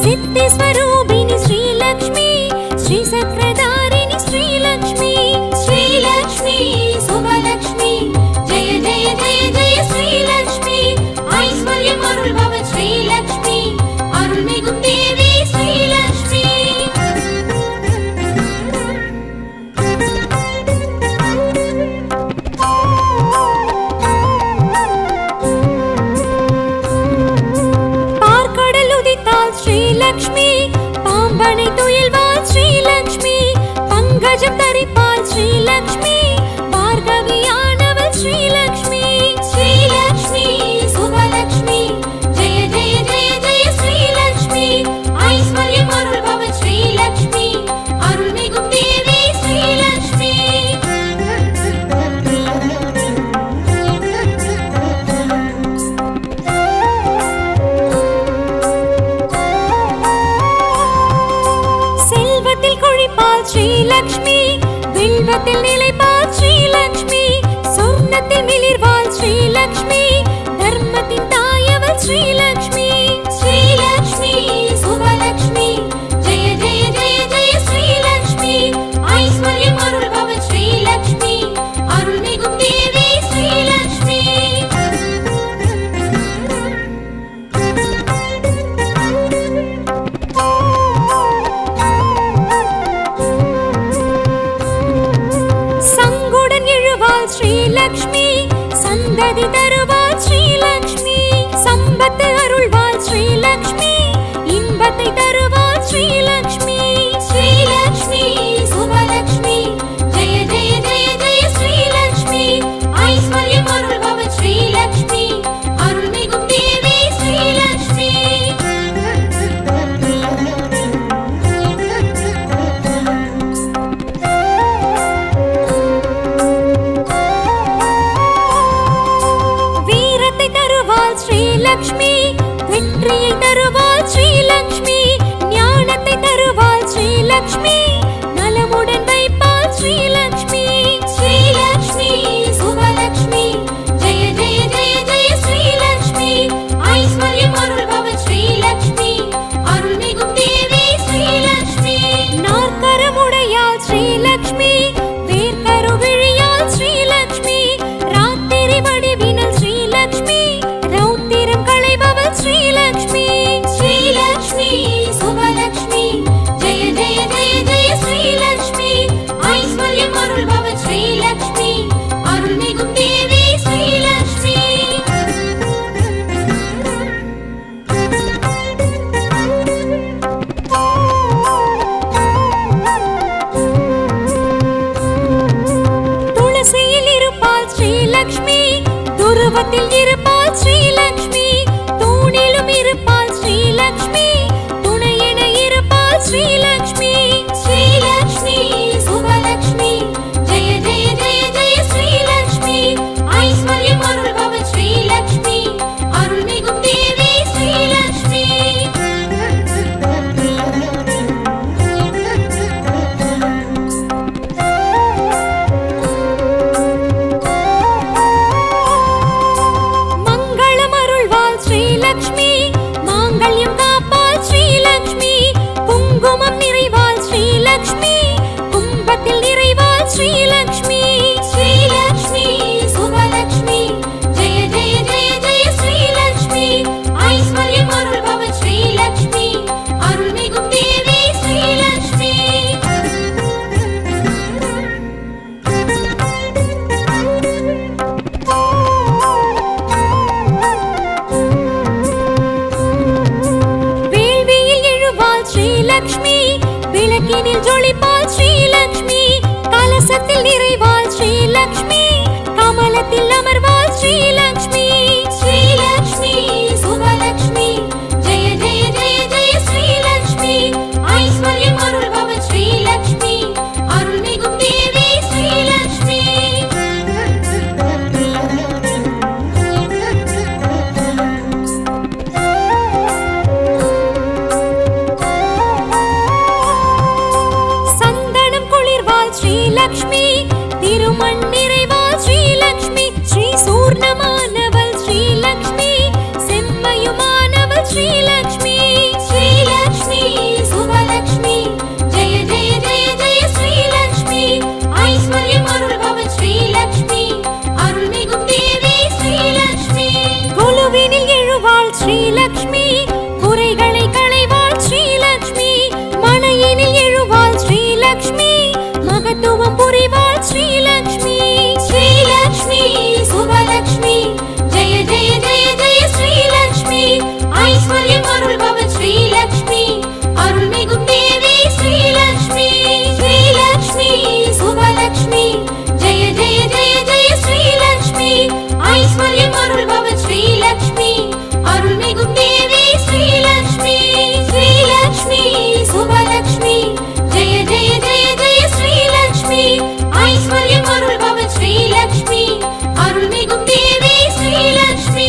சித்தி ஸ்வரூபிணி ஸ்ரீலக்ஷ்மி ஸ்ரீ சக்கரதாரிணி ஸ்ரீலக்ஷ்மி ஸ்ரீலக்ஷ்மி சுபலக்ஷ்மி ஜெய ஜெய ஜெய ஜெய ஸ்ரீலக்ஷ்மி ஐஸ்வர்யம் அருள்பவ ஸ்ரீலக்ஷ்மி அருள்மிகும் தேவி ஸ்ரீலக்ஷ்மி பார்க்கடல் உதித்தாள் ஸ்ரீலக்ஷ்மி பாம்பனை துயில்வாள் ஸ்ரீலக்ஷ்மி பங்கஜம் தரிப்பாள் ஸ்ரீலக்ஷ்மி பார்கவியானவள் ஸ்ரீலக்ஷ்மி ஸ்ரீலக்ஷ்மி சுபலக்ஷ்மி ஜெய ஜெய ஜெய ஜெய ஸ்ரீலக்ஷ்மி ஐஸ்வர்யம் அருள்பவள் ஸ்ரீலக்ஷ்மி அருள்மிகும் தேவி ஸ்ரீலக்ஷ்மி செல்வத்தில் கொழிப்பாள் ஸ்ரீலக்ஷ்மி வில்வத்தில் நிலைப்பாள் ஸ்ரீலக்ஷ்மி சொர்ணத்தில் மிளிர்வாள் ஸ்ரீலக்ஷ்மி தர்மத்தின் தாயவள் ஸ்ரீலக்ஷ்மி ஸ்ரீலக்ஷ்மி சுபலக்ஷ்மி ஜெய ஜெய ஜெய ஜெய ஸ்ரீலக்ஷ்மி ஐஸ்வர்யம் அருள்பவள் ஸ்ரீலக்ஷ்மி அருள்மிகும் தேவி ஸ்ரீலக்ஷ்மி சங்குடன் எழுவாள் ஸ்ரீலக்ஷ்மி சந்ததி தருவாள் ஸ்ரீலக்ஷ்மி சம்பத்து அருள்வாள் ஸ்ரீலக்ஷ்மி இன்பத்தை தருவாள் ஸ்ரீலக்ஷ்மி ஸ்ரீலக்ஷ்மி சுபலக்ஷ்மி ஜெய ஜெய ஜெய ஜெய ஸ்ரீலக்ஷ்மி ஐஸ்வர்யம் அருள்பவள் ஸ்ரீலக்ஷ்மி அருள்மிகும் தேவி ஸ்ரீலக்ஷ்மி வீரத்தை தருவாள் ஸ்ரீலக்ஷ்மி வெற்றியை தருவாள் ஸ்ரீலக்ஷ்மி ஞானத்தை தருவாள் ஸ்ரீலக்ஷ்மி நலமுடன் வைப்பாள் ஸ்ரீலக்ஷ்மி ஸ்ரீலக்ஷ்மி சுபலக்ஷ்மி ஜெய ஜெய ஜெய ஜெய ஸ்ரீலக்ஷ்மி ஐஸ்வர்யம் அருள்பவள் ஸ்ரீலக்ஷ்மி அருள்மிகும் தேவி ஸ்ரீலக்ஷ்மி நாற்கரமுடையாள் ஸ்ரீலக்ஷ்மி வேர்க்கருவிழியாள் ஸ்ரீலக்ஷ்மி ராத்திரி வடிவினல் ஸ்ரீலக்ஷ்மி ரௌத்திரம் களைபவள் ஸ்ரீலக்ஷ்மி ஸ்ரீலக்ஷ்மி சுபலக்ஷ்மி ஜெய ஜெய ஜெய ஜெய ஸ்ரீலக்ஷ்மி ஐஸ்வர்யம் அருள்பவள் ஸ்ரீலக்ஷ்மி அருள்மிகும் தேவி ஸ்ரீலக்ஷ்மி துளசியில் இருப்பாள் ஸ்ரீலக்ஷ்மி துருவத்தில் இருப்பாள் ஸ்ரீலக்ஷ்மி தூணிலும் இருப்பாள் ஸ்ரீலக்ஷ்மி துணையென இருப்பாள் ஸ்ரீலக்ஷ்மி ஸ்ரீலக்ஷ்மி சுபலக்ஷ்மி ஜெய ஜெய ஜெய ஜெய ஸ்ரீலக்ஷ்மி ஐஸ்வர்யம் அருள்பவள் ஸ்ரீலக்ஷ்மி அருள்மிகும் தேவி ஸ்ரீலக்ஷ்மி மங்களம் அருள்வாள் ஸ்ரீலக்ஷ்மி மாங்கல்யம் காப்பாள் ஸ்ரீலக்ஷ்மி குங்குமம் நிறைவாள் ஸ்ரீலக்ஷ்மி கும்பத்தில் நிறைவாள் ஸ்ரீலக்ஷ்மி ஸ்ரீலக்ஷ்மி சுபலக்ஷ்மி ஜெய ஜெய ஜெய ஜெய ஸ்ரீலக்ஷ்மி ஐஸ்வர்யம் அருள்பவள் ஸ்ரீலக்ஷ்மி அருள்மிகும் தேவி ஸ்ரீலக்ஷ்மி வேள்வியில் எழுவாள் ஸ்ரீலக்ஷ்மி விளக்கினில் ஜொலிப்பாள் ஸ்ரீலக்ஷ்மி கலசத்தில் நிறைவாள் ஸ்ரீலக்ஷ்மி கமலத்தில் அமர்வாள் ஸ்ரீலக்ஷ்மி ஸ்ரீலக்ஷ்மி சுபலக்ஷ்மி ஜெய ஜெய ஜெய ஜெய ஸ்ரீலக்ஷ்மி ஐஸ்வர்யம் அருள்பவள் ஸ்ரீலக்ஷ்மி அருள்மிகும் தேவி ஸ்ரீலக்ஷ்மி சந்தனம் குளிர்வாள் ஸ்ரீலக்ஷ்மி திருமண ஸ்ரீலக்ஷ்மி குறைகளை களைவாள் ஸ்ரீலக்ஷ்மி மனையினில் எழுவாள் ஸ்ரீலக்ஷ்மி மகத்துவம் புரிவாள் ஸ்ரீலக்ஷ்மி ஸ்ரீலக்ஷ்மி சுபலக்ஷ்மி ஜெய ஜெய ஜெய ஜெய ஸ்ரீலக்ஷ்மி ஐஸ்வர்யம் அருள்பவள் ஸ்ரீலக்ஷ்மி அருள்மிகும் தேவி ஸ்ரீலக்ஷ்மி ஸ்ரீலக்ஷ்மி சுபலக்ஷ்மி ஜெய ஜெய ஜெய ஜெய ஸ்ரீலக்ஷ்மி ஐஸ்வர்யம் அருள்பவள் ஸ்ரீலக்ஷ்மி அருள்மிகும் தேவி ஸ்ரீலக்ஷ்மி ஸ்ரீலக்ஷ்மி சுபலக்ஷ்மி ஜெய ஜெய ஜெய ஜெய ஸ்ரீலக்ஷ்மி ஐஸ்வர்யம் அருள்பவள் ஸ்ரீலக்ஷ்மி அருள்மிகும் தேவி ஸ்ரீலக்ஷ்மி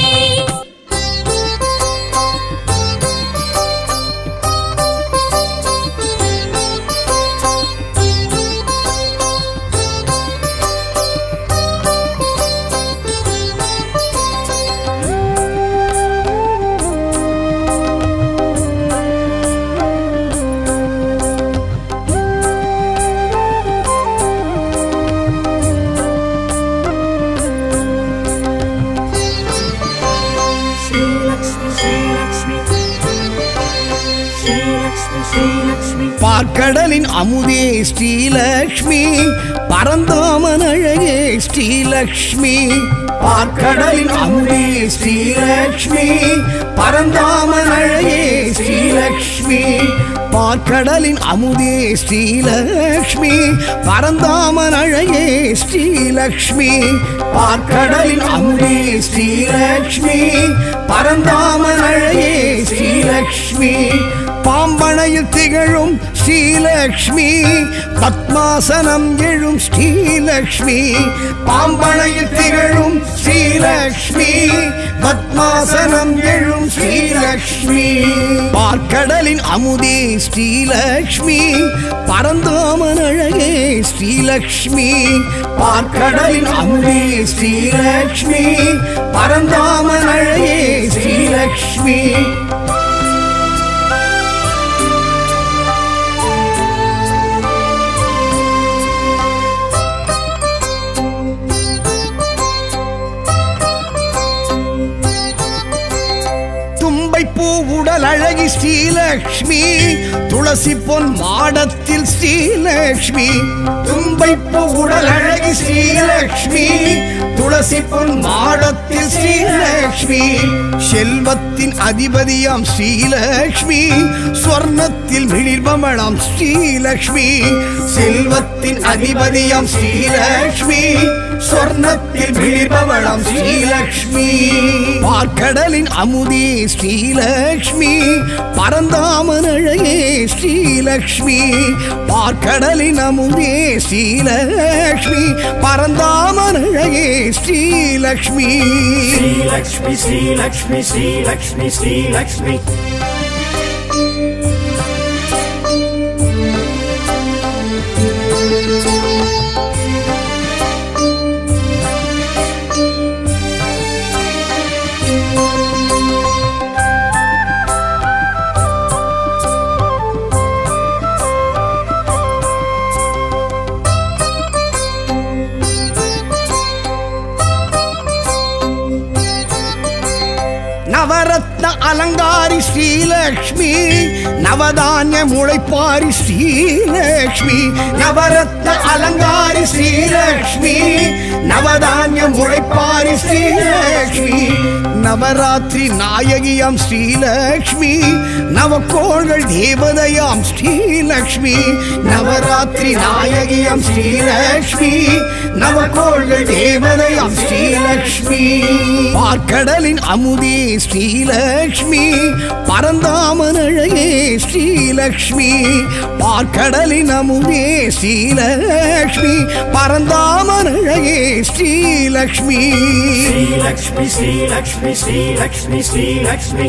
பார்க்கடலின் அமுதே ஸ்ரீலக்ஷ்மி பரந்தாமன் அழகே ஸ்ரீலக்ஷ்மி பார்க்கடலின் அமுதே ஸ்ரீலக்ஷ்மி பரந்தாமன் அழகே ஸ்ரீலக்ஷ்மி பார்க்கடலின் அமுதே ஸ்ரீலக்ஷ்மி பரந்தாமன் அழகே ஸ்ரீலக்ஷ்மி பார்க்கடலின் அமுதே ஸ்ரீலக்ஷ்மி பரந்தாமன் அழகே ஸ்ரீலக்ஷ்மி பாம்பனையில் திகழும் ஸ்ரீலக்ஷ்மி பத்மாசனம் எழும் ஸ்ரீலக்ஷ்மி பாம்பனையில் திகழும் ஸ்ரீலக்ஷ்மி பத்மாசனம் எழும் ஸ்ரீலக்ஷ்மி பார்க்கடலின் அமுதே ஸ்ரீலக்ஷ்மி பரந்தாமன் அழகே ஸ்ரீலக்ஷ்மி பார்க்கடலின் அமுதே ஸ்ரீலக்ஷ்மி பரந்தாமன் அழகே ஸ்ரீலக்ஷ்மி தும்பை பூ உடல் அழகி ஸ்ரீலக்ஷ்மி துளசி பொன் மாடத்தில் ஸ்ரீலக்ஷ்மி தும்பை பூ உடல் அழகி ஸ்ரீலக்ஷ்மி துளசி பொன் மாடத்தில் ஸ்ரீலக்ஷ்மி செல்வத்தின் அதிபதியாம் ஸ்ரீலக்ஷ்மி ஸ்வர்ணத்தில் மிளிர்பமணம் ஸ்ரீலக்ஷ்மி செல்வத்தின் அதிபதியாம் ஸ்ரீலக்ஷ்மி சொர்ணத்தில் மிளிர்பவளம் ஸ்ரீலக்ஷ்மி பார்க்கடலின் அமுதே ஸ்ரீலக்ஷ்மி பரந்தாமன் அழகே ஸ்ரீலக்ஷ்மி பார்க்கடலின் அமுதே ஸ்ரீலக்ஷ்மி பரந்தாமன் அழகே Srilakshmi Sri Lakshmi, Sri Lakshmi, Sri Lakshmi, Sri Lakshmi. நவரத்ன அலங்காரி ஸ்ரீலக்ஷ்மி நவதானிய முளைப்பாரி ஸ்ரீலக்ஷ்மி நவரத்ன அலங்காரி ஸ்ரீலக்ஷ்மி நவதானிய முளைப்பாரி ஸ்ரீலக்ஷ்மி நவராத்திரி நாயகியாம் ஸ்ரீலக்ஷ்மி நவக்கோள்கள் தேவதையாம் ஸ்ரீலக்ஷ்மி நவராத்திரி நாயகியாம் ஸ்ரீலக்ஷ்மி நவக்கோள்கள் தேவதையாம் ஸ்ரீலக்ஷ்மி பார்க்கடலின் அமுதே ஸ்ரீலக்ஷ்மி பரந்தாமன் அழகே ஸ்ரீலக்ஷ்மி பார்க்கடலின் அமுதே ஸ்ரீலக்ஷ்மி பரந்தாமன் அழகே Srilakshmi Sri Lakshmi, Sri Lakshmi, Sri Lakshmi, Sri Lakshmi.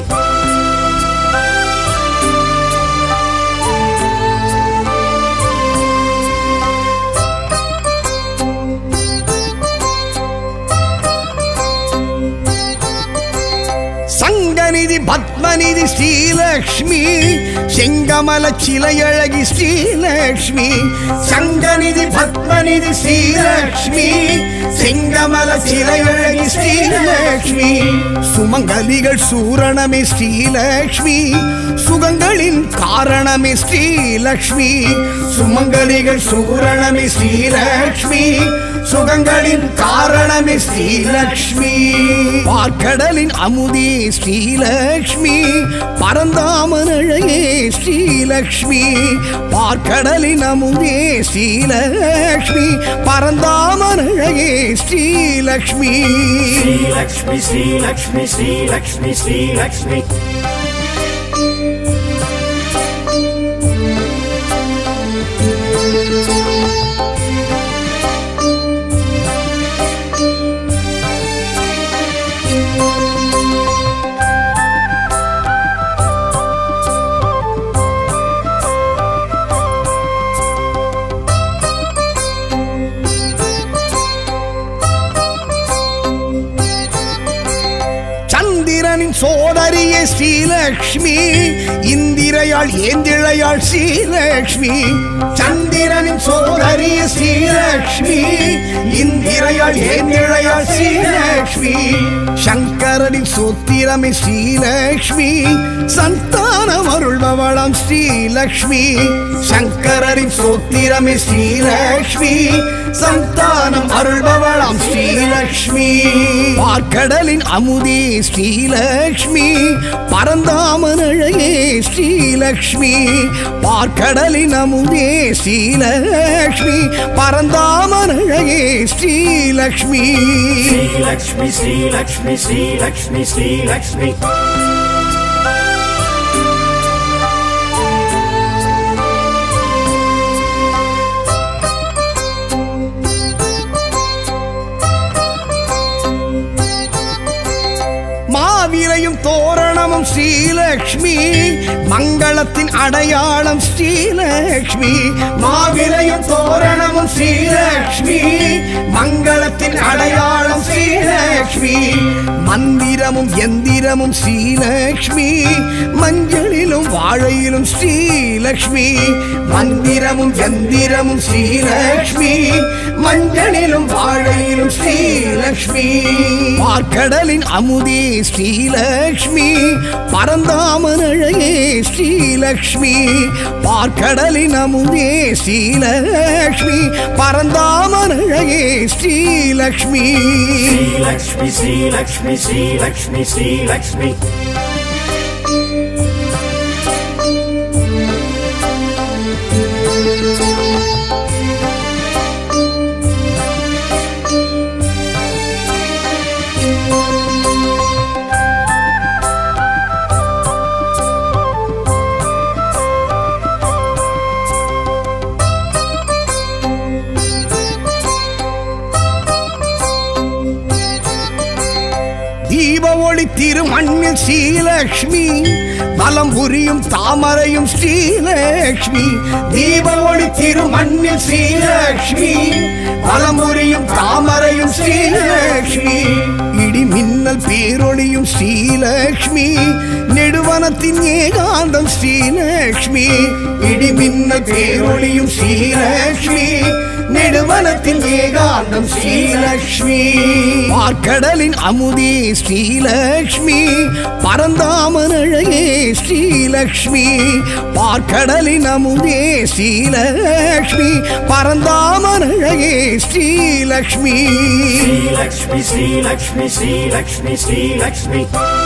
சங்கனி சங்கநிதி பத்மநிதி Srilakshmi செங்கமல சிலையழகி ஸ்ரீலக்ஷ்மி சங்கநிதி பத்மநிதி ஸ்ரீலக்ஷ்மி செங்கமல சிலையழகி ஸ்ரீலக்ஷ்மி சுமங்கலிகள் சூரணமே ஸ்ரீலக்ஷ்மி சுகங்களின் காரணமே ஸ்ரீலக்ஷ்மி சுமங்கலிகள் சூரணமே ஸ்ரீலக்ஷ்மி சுகங்களின் காரணமே ஸ்ரீலக்ஷ்மி பார்க்கடலின் அமுதே ஸ்ரீலக்ஷ்மி பரந்தாமனழையே ஸ்ரீலக்ஷ்மி பார்க்கடலின் அமுதே Srilakshmi பரந்தாமனழையே Srilakshmi Sri Lakshmi, Sri Lakshmi, Sri Lakshmi, Sri Lakshmi. சந்திரனின் சோதரியே ஸ்ரீலக்ஷ்மி இந்திரையாள் ஏந்திழையாள் ஸ்ரீலக்ஷ்மி சந்திரனின் சோதரியே ஸ்ரீலக்ஷ்மி இந்திரையாள் ஏந்திழையாள் ஸ்ரீலக்ஷ்மி சங்கரனின் சோத்திரமே ஸ்ரீலக்ஷ்மி சந்தானம் அருள்பவளம் ஸ்ரீலக்ஷ்மி சங்கரனின் சோத்திரமே ஸ்ரீலக்ஷ்மி சந்தானம் அருள்பவளம் ஸ்ரீலக்ஷ்மி பார்க்கடலின் அமுதே ஸ்ரீலக்ஷ்மி பரந்தாமனழையே ஸ்ரீலக்ஷ்மி பார்க்கடலின் அமுதே Srilakshmi பரந்தாமனழையே Srilakshmi Sri Lakshmi, Sri Lakshmi, Sri Lakshmi, Sri Lakshmi. மாவிரையும் தோரணமும் Srilakshmi மங்களத்தின் அடையாளம் ஸ்ரீலக்ஷ்மி மாவிரையும் தோரணமும் ஸ்ரீலக்ஷ்மி மங்களத்தின் அடையாளம் ஸ்ரீலக்ஷ்மி மந்திரமும் எந்திரமும் ஸ்ரீலக்ஷ்மி மஞ்சளிலும் வாழையிலும் ஸ்ரீலக்ஷ்மி மந்திரமும் எந்திரமும் ஸ்ரீலக்ஷ்மி மஞ்சளிலும் வாழையிலும் ஸ்ரீலக்ஷ்மி பார்க்கடலின் அமுதே ஸ்ரீலக்ஷ்மி பரந்தாமனழையே ஸ்ரீலக்ஷ்மி பார்க்கடலின் அமுதே Srilakshmi பரந்தாமனழையே Srilakshmi Sri Lakshmi, Sri Lakshmi, Sri Lakshmi, Sri Lakshmi. தீப ஒளி திருமண்ணில் ஸ்ரீலக்ஷ்மி வலம் புரியும் தாமரையும் ஸ்ரீலக்ஷ்மி தீப ஒளி திருமண்ணில் ஸ்ரீலக்ஷ்மி வலம் புரியும் தாமரையும் ஸ்ரீலக்ஷ்மி இடி மின்னல் பேரொளியும் ஸ்ரீலக்ஷ்மி நெடுவனத்தின் ஏகாந்தம் ஸ்ரீலக்ஷ்மி இடி மின்னல் பேரொளியும் ஸ்ரீலக்ஷ்மி நெடுவனத்தின் ஏகாந்தம் ஸ்ரீலக்ஷ்மி பார்க்கடலின் அமுதே ஸ்ரீலக்ஷ்மி பரந்தாமனழையே ஸ்ரீலக்ஷ்மி பார்க்கடலின் அமுதே Srilakshmi பரந்தாமனழையே Srilakshmi Sri Lakshmi, Sri Lakshmi, Sri Lakshmi, Sri Lakshmi.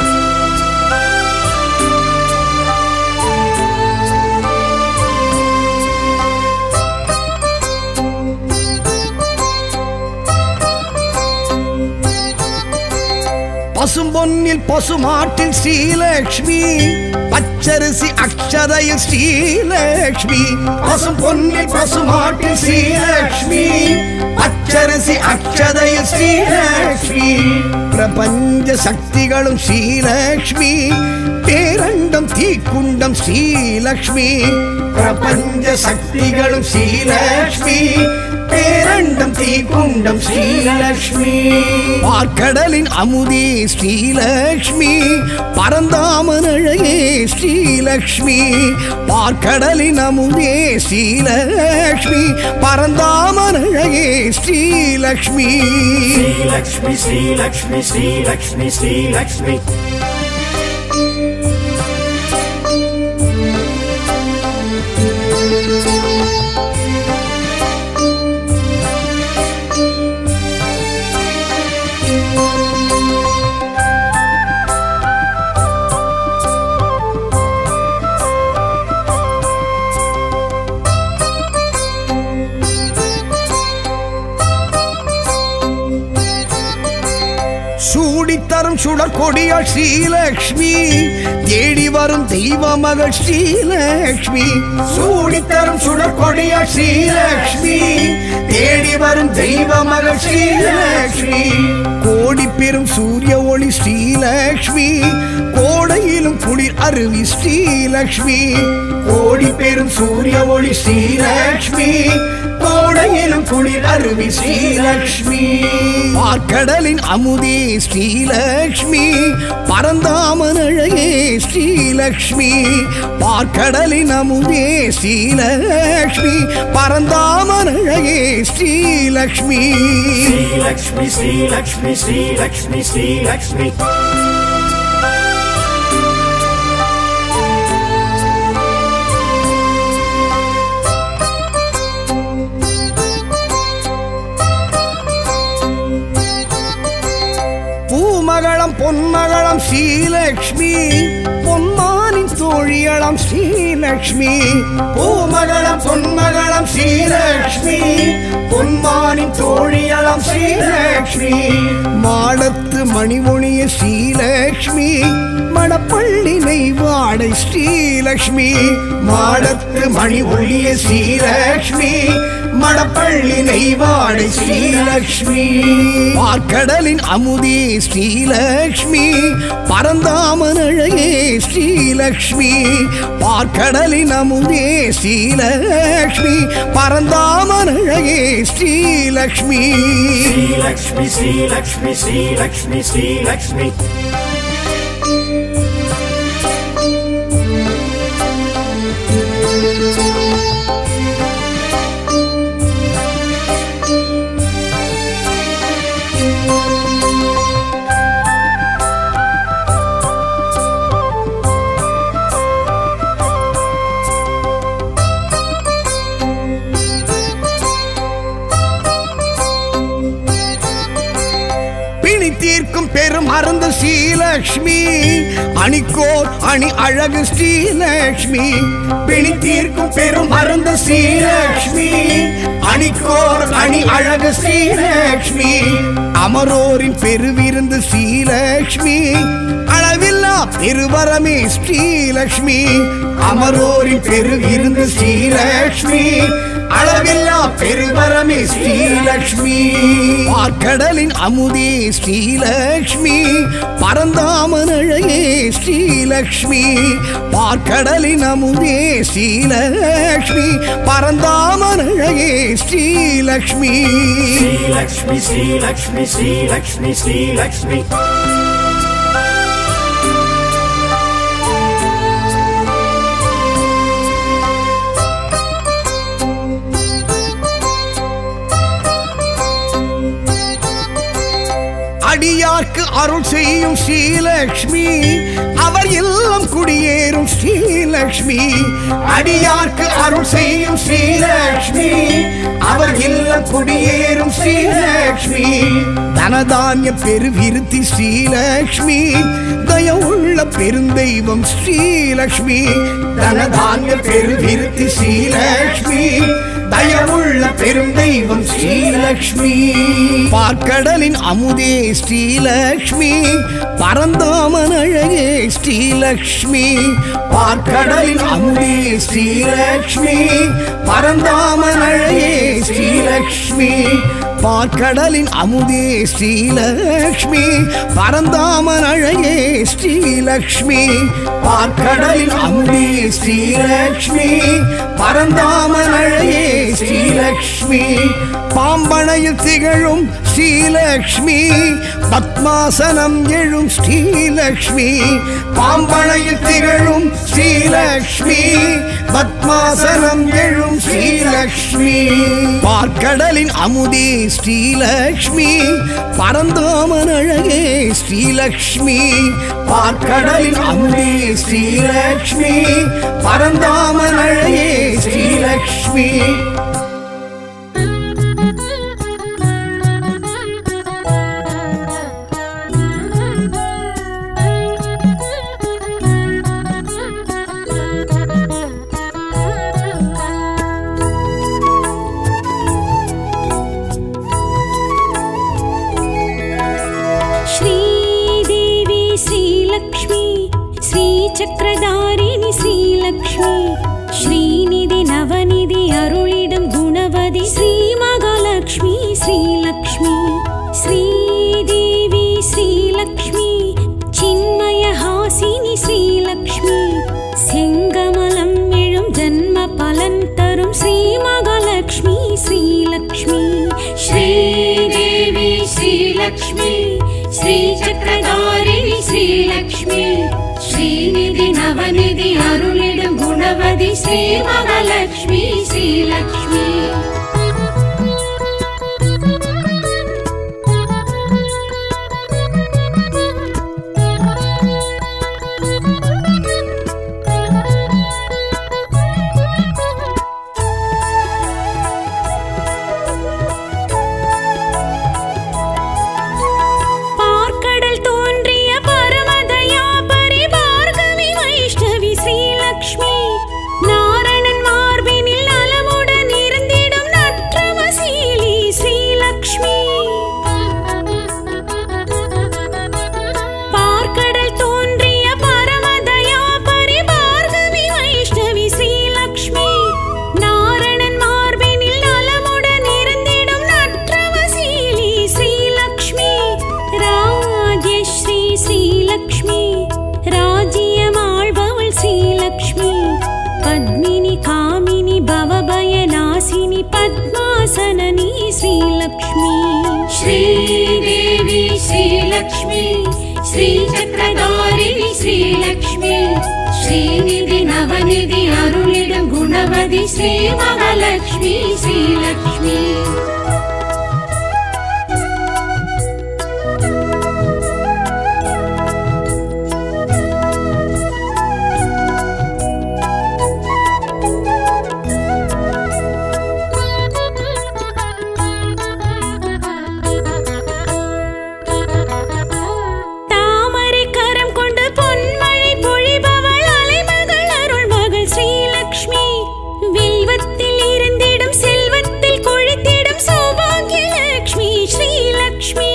பசும்பொன்னில் பசுமாட்டில் Srilakshmi பச்சரிசி அக்ஷதையில் ஸ்ரீலக்ஷ்மி பசும்பொன்னில் பசுமாட்டில் ஸ்ரீலக்ஷ்மி பச்சரிசி அக்ஷதையில் ஸ்ரீலக்ஷ்மி பிரபஞ்ச சக்திகளும் ஸ்ரீலக்ஷ்மி பேரண்டம் தீக்குண்டம் ஸ்ரீலக்ஷ்மி பிரபஞ்ச சக்திகளும் ஸ்ரீலக்ஷ்மி பேரண்டம் தீக்குண்டம் ஸ்ரீலக்ஷ்மி பார்க்கடலின் அமுதே ஸ்ரீலக்ஷ்மி பரந்தாமன் அழகே ஸ்ரீலக்ஷ்மி பார்க்கடலின் அமுதே ஸ்ரீலக்ஷ்மி பரந்தாமன் அழகே ஸ்ரீலக்ஷ்மி श्रीलक्ष्मी श्रीलक्ष्मी श्रीलक्ष्मी श्रीलक्ष्मी சூடித்தரும் சுடர் கொடியாள் ஸ்ரீலக்ஷ்மி தேடி வரும் தெய்வ மகள் ஸ்ரீலக்ஷ்மி சூடித்தரும் சுடர் கொடியாள் ஸ்ரீலக்ஷ்மி தேடி வரும் தெய்வ மகள் ஸ்ரீலக்ஷ்மி கோடி பெரும் சூரிய ஒளி ஸ்ரீலக்ஷ்மி கோடையிலும் குளிர் அருவி ஸ்ரீலக்ஷ்மி கோடி பெரும் சூரிய ஒளி ஸ்ரீலக்ஷ்மி கோடையிலும் குளிர் அருவி ஸ்ரீலக்ஷ்மி பார்க்கடலின் அமுதே ஸ்ரீலக்ஷ்மி பரந்தாமன் அழகே ஸ்ரீலக்ஷ்மி பார்க்கடலின் அமுதே ஸ்ரீலக்ஷ்மி பரந்தாமன் அழகே ஸ்ரீலக்ஷ்மி श्रीलक्ष्मी श्रीलक्ष्मी श्रीलक्ष्मी श्रीलक्ष्मी பூமகளம் பொன்மகளம் ஸ்ரீலக்ஷ்மி பொன்மானின் தோழியளம் ஸ்ரீலக்ஷ்மி பூமகளம் பொன்மகளம் ஸ்ரீலக்ஷ்மி பொன்மானின் தோழியளம் ஸ்ரீலக்ஷ்மி மாடத்து மணிமொழிய ஸ்ரீலக்ஷ்மி மடப்பள்ளி நெய்வாடை ஸ்ரீலக்ஷ்மி மாடத்து மணி ஒளிய ஸ்ரீலக்ஷ்மி மடப்பள்ளி நெய்வாடை ஸ்ரீலக்ஷ்மி பார்க்கடலின் அமுதே ஸ்ரீலக்ஷ்மி பரந்தாமன் அழகே ஸ்ரீலக்ஷ்மி பார்க்கடலின் அமுதே ஸ்ரீலக்ஷ்மி பரந்தாமன் அழகே ஸ்ரீலக்ஷ்மி श्रीलक्ष्मी श्रीलक्ष्मी श्रीलक्ष्मी श्रीलक्ष्मी பிணி தீர்க்கும் பெரும் அருந்த ஸ்ரீலக்ஷ்மி அணிக்கோர் அணி அழகு ஸ்ரீலக்ஷ்மி பிணி தீர்க்கும் பெரும் அருந்த ஸ்ரீலக்ஷ்மி அணிக்கோர் அணி அழகு ஸ்ரீலக்ஷ்மி அமரோரின் பெருவிருந்து ஸ்ரீலக்ஷ்மி அளவில்லா பெருவரமே ஸ்ரீலக்ஷ்மி அமரோரின் பெருவிருந்து ஸ்ரீலக்ஷ்மி அளவில்லா பெருவரமே ஸ்ரீலக்ஷ்மி பார்க்கடலின் அமுதே ஸ்ரீலக்ஷ்மி பரந்தாமன் அழகே ஸ்ரீலக்ஷ்மி பார்க்கடலின் அமுதே ஸ்ரீலக்ஷ்மி பரந்தாமன் அழகே ஸ்ரீலக்ஷ்மி श्रीलक्ष्मी श्रीलक्ष्मी श्रीलक्ष्मी श्रीलक्ष्मी அடியார்க்கு அருள் செய்யும் ஸ்ரீலக்ஷ்மி அவர் இல்லம் குடியேறும் ஸ்ரீலக்ஷ்மி அடியார்க்கு அருள் செய்யும் ஸ்ரீலக்ஷ்மி அவர் இல்லம் குடியேறும் ஸ்ரீலக்ஷ்மி தனதானிய பெருவிருத்தி ஸ்ரீலக்ஷ்மி தயவுள்ள பெருந்தெய்வம் ஸ்ரீலக்ஷ்மி தனதானிய பெருவிருத்தி ஸ்ரீலக்ஷ்மி தயவுள்ள பெருந்தெய்வம் ஸ்ரீலக்ஷ்மி பார்க்கடலின் அமுதே ஸ்ரீலக்ஷ்மி பரந்தாமன் அழகே ஸ்ரீலக்ஷ்மி பார்க்கடலின் அமுதே ஸ்ரீலக்ஷ்மி பரந்தாமன் அழகே ஸ்ரீலக்ஷ்மி பார்க்கடலின் அமுதே ஸ்ரீலக்ஷ்மி பரந்தாமன் அழகே ஸ்ரீலக்ஷ்மி பார்க்கடலின் அமுதே ஸ்ரீலக்ஷ்மி பரந்தாமன் அழகே ஸ்ரீலக்ஷ்மி பாம்பனையில் திகழும் ஸ்ரீலக்ஷ்மி பத்மாசனம் எழும் ஸ்ரீலக்ஷ்மி பாம்பனையில் திகழும் ஸ்ரீலக்ஷ்மி பத்மாசனம் எழும் ஸ்ரீலக்ஷ்மி பார்க்கடலின் அமுதே ஸ்ரீலக்ஷ்மி பரந்தாமன் அழகே ஸ்ரீலக்ஷ்மி பார்க்கடலின் அமுதே ஸ்ரீலக்ஷ்மி பரந்தாமன் அழகே ஸ்ரீலக்ஷ்மி श्रीदेवी श्रीलक्ष्मी श्रीचक्रधारिणि श्रीलक्ष्मी श्रीनिधि नवनिधि अरुळिडं गुणवदि श्रीमहालक्ष्मी श्रीलक्ष्मी श्रीदेवी श्रीलक्ष्मी चिन्मयहासिनि श्रीलक्ष्मी செங்கமலம் எழும் ஜன்ம பலன் தரும் ஸ்ரீ மகாலட்சுமி ஸ்ரீலக்ஷ்மி ஸ்ரீதேவி ஸ்ரீலக்ஷ்மி ஸ்ரீ சக்கரதாரிணி ஸ்ரீலக்ஷ்மி ஸ்ரீநிதி நவநிதி அருளிடும் குணவதி ஸ்ரீ மகாலட்சுமி ஸ்ரீலக்ஷ்மி பார்க்கடல் தோன்றிய பரமதயா பரிபார்கவி வைஷ்ணவி ஸ்ரீலக்ஷ்மி நாரணன் மார்பினில் நலமுடன் இருந்திடும் நற்றவசீலி ஸ்ரீலக்ஷ்மி பார்க்கடல் தோன்றிய பரமதயா பரிபார்கவி வைஷ்ணவி ஸ்ரீலக்ஷ்மி நாரணன் மார்பினில் நலமுடன் இருந்திடும் நற்றவசீலி ஸ்ரீலக்ஷ்மி ராஜஸ்ரீ ஸ்ரீலக்ஷ்மி ராஜ்யமாழ்பவள் ஸ்ரீலக்ஷ்மி பத்மினி காமினி பவபயநாசினி பத்மாசனனி ஸ்ரீலக்ஷ்மி ஸ்ரீதேவி ஸ்ரீலக்ஷ்மி ஸ்ரீசக்கரதாரிணி ஸ்ரீலக்ஷ்மி ஸ்ரீநிதி நவநிதி அருளிடும் குணவதி ஸ்ரீ மகாலட்சுமி ஸ்ரீலக்ஷ்மி தாமரை கரம் கொண்டு பொன்மழை பொழிபவள் அலைமகள் அருள்மகள் ஸ்ரீலக்ஷ்மி வில்வத்தில் இருந்திடும் செல்வத்தில் கொழித்திடும் சௌபாகிய லக்ஷ்மி ஸ்ரீலக்ஷ்மி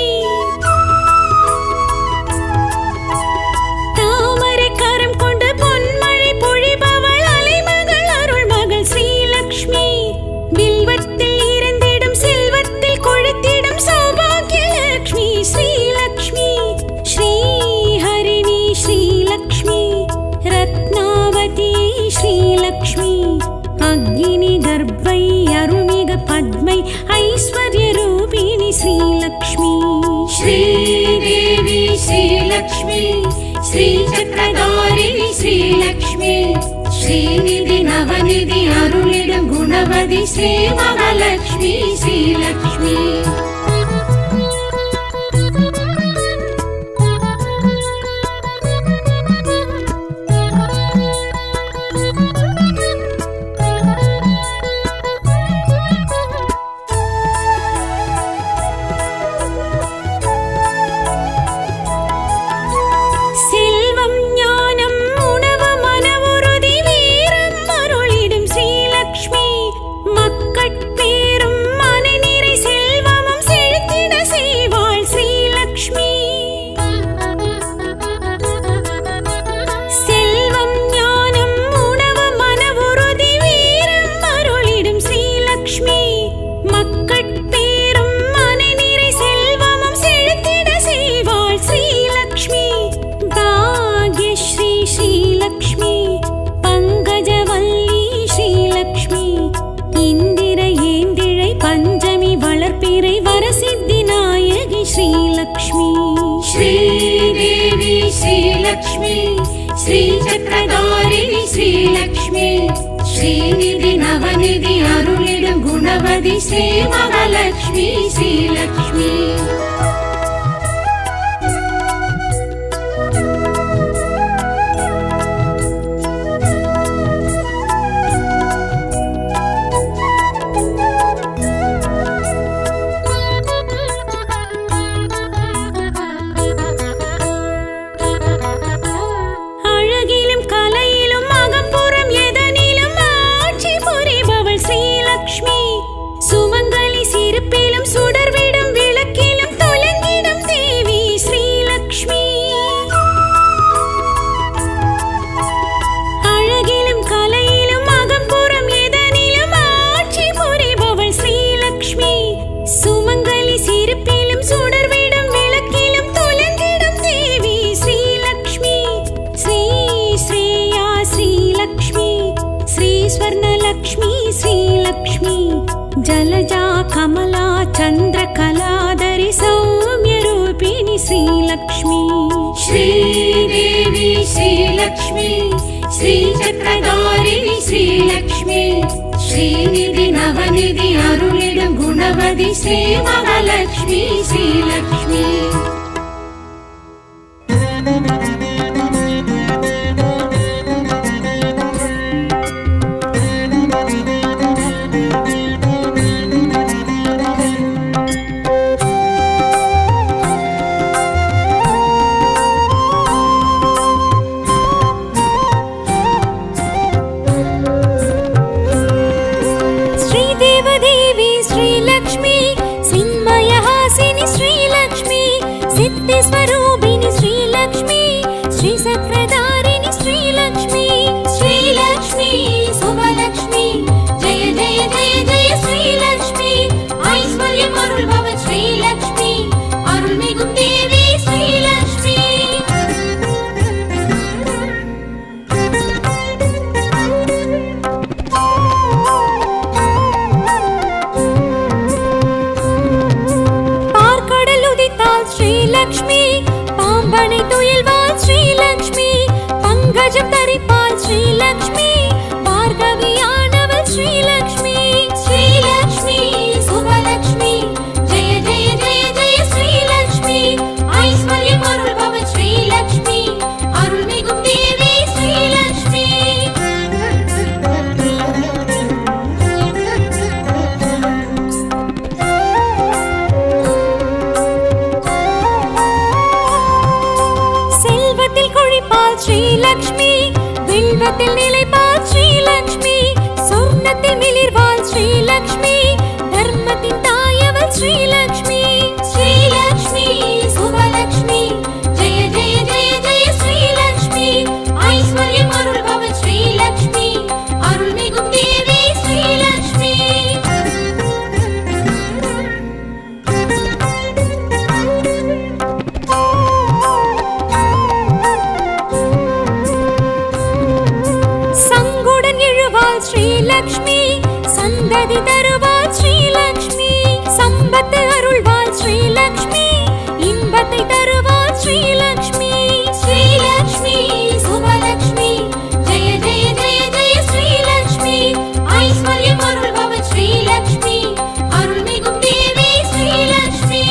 தாமரை கரம் கொண்டு பொன்மழை பொழிபவள் அலைமகள் அருள்மகள் ஸ்ரீலக்ஷ்மி வில்வத்தில் இருந்திடும் செல்வத்தில் கொழித்திடும் சௌபாகிய லக்ஷ்மி ஸ்ரீலக்ஷ்மி ஸ்ரீஹரிணி ஸ்ரீலக்ஷ்மி ரத்னாவதி ஸ்ரீலக்ஷ்மி அக்னி கர்ப்பை அருள்மிக பத்மை ஐஸ்வர்ய ரூபிணி ஸ்ரீலக்ஷ்மி ஸ்ரீதேவி ஸ்ரீலக்ஷ்மி ஸ்ரீசக்கரதாரிணி ஸ்ரீலக்ஷ்மி ஸ்ரீநிதி நவநிதி அருளிடும் குணவதி ஸ்ரீ மகாலட்சுமி ஸ்ரீலக்ஷ்மி செல்வம் ஞானம் உணவு மன உறுதி வீரம் அருளிடும் ஸ்ரீலக்ஷ்மி மக்கட்பேரும் மனநிறை செல்வமும் श्रीलक्ष्मी श्रीचक्रधारिणि श्रीलक्ष्मी श्रीनिधि नवनिधि अरुளிடும் குணவதி ஸ்ரீ மகாலட்சுமி ஸ்ரீலக்ஷ்மி அழகிலும் கலையிலும் அகம்புறம் எதனிலும் ஆட்சி புரிபவள் ஸ்ரீலக்ஷ்மி சுமங்கலி சிரிப்பிலும் சுடர்விடும் விளக்கிலும் தொலங்கிடும் தேவி ஸ்ரீலக்ஷ்மி அழகிலும் கலையிலும் அகம்புறம் எதனிலும் ஆட்சி புரிபவள் ஸ்ரீலக்ஷ்மி சுமங்கலி சிரிப்பிலும் சுடர்விடும் விளக்கிலும் தொலங்கிடும் தேவி ஸ்ரீலக்ஷ்மி ஸ்ரீ ஸ்ரேயா ஸ்ரீலக்ஷ்மி ஸ்ரீ ஸ்வர்ணலக்ஷ்மி ஸ்ரீலக்ஷ்மி ஜலஜா கமலா சந்திர கலாதரி சௌமிய ரூபிணி ஸ்ரீலக்ஷ்மி ஸ்ரீதேவி ஸ்ரீலக்ஷ்மி ஸ்ரீசக்கரதாரிணி ஸ்ரீலக்ஷ்மி ஸ்ரீநிதி நவநிதி அருளிடும் குணவதி ஸ்ரீ மகாலட்சுமி ஸ்ரீலக்ஷ்மி श्रीदेवदेवी श्रीलक्ष्मी सिन्मयहासिनि श्रीलक्ष्मी सिद्धिस्वरूपिणि श्रीलक्ष्मी श्रीसक्रधारिणि श्रीलक्ष्मी श्रीलक्ष्मी शुभलक्ष्मी जय जय जय जय श्रीलक्ष्मी ऐश्वर्यमरुள்பவ श्रीलक्ष्मी அருள்மிகும் தேவி ஸ்ரீலக்ஷ்மி பார்க்கடல் உதித்தாள் ஸ்ரீலக்ஷ்மி பாம்பனை துயில்வாள் ஸ்ரீலக்ஷ்மி பங்கஜம் தரிப்பாள் ஸ்ரீலக்ஷ்மி பார்கவியானவள் ஸ்ரீலக்ஷ்மி ஸ்ரீலக்ஷ்மி சுபலக்ஷ்மி ஜெய ஜெய ஜெய ஜெய ஸ்ரீலக்ஷ்மி ஐஸ்வர்யம் அருள்பவள் ஸ்ரீலக்ஷ்மி அருள்மிகும் தேவி ஸ்ரீலக்ஷ்மி செல்வத்தில் கொழிப்பாள் ஸ்ரீலக்ஷ்மி வில்வத்தில் நிலைப்பாள் ஸ்ரீலக்ஷ்மி சொர்ணத்தில் மிளிர்வாள் ஸ்ரீலக்ஷ்மி தர்மத்தின் தாயவள் ஸ்ரீலக்ஷ்மி ஸ்ரீலக்ஷ்மி சுபலக்ஷ்மி ஜெய ஜெய ஜெய ஜெய ஸ்ரீலக்ஷ்மி ஐஸ்வர்யம் அருள்பவள் ஸ்ரீலக்ஷ்மி அருள்மிகும் தேவி ஸ்ரீலக்ஷ்மி சங்குடன் எழுவாள் ஸ்ரீலக்ஷ்மி சந்ததி தருவாள் ஸ்ரீலக்ஷ்மி சம்பத்து அருள்வாள் ஸ்ரீலக்ஷ்மி இன்பத்தை தருவாள் ஸ்ரீலக்ஷ்மி ஸ்ரீலக்ஷ்மி சுபலக்ஷ்மி ஜெய ஜெய ஜெய ஜெய ஸ்ரீலக்ஷ்மி ஐஸ்வர்யம் அருள்பவள் ஸ்ரீலக்ஷ்மி அருள்மிகும் தேவி ஸ்ரீலக்ஷ்மி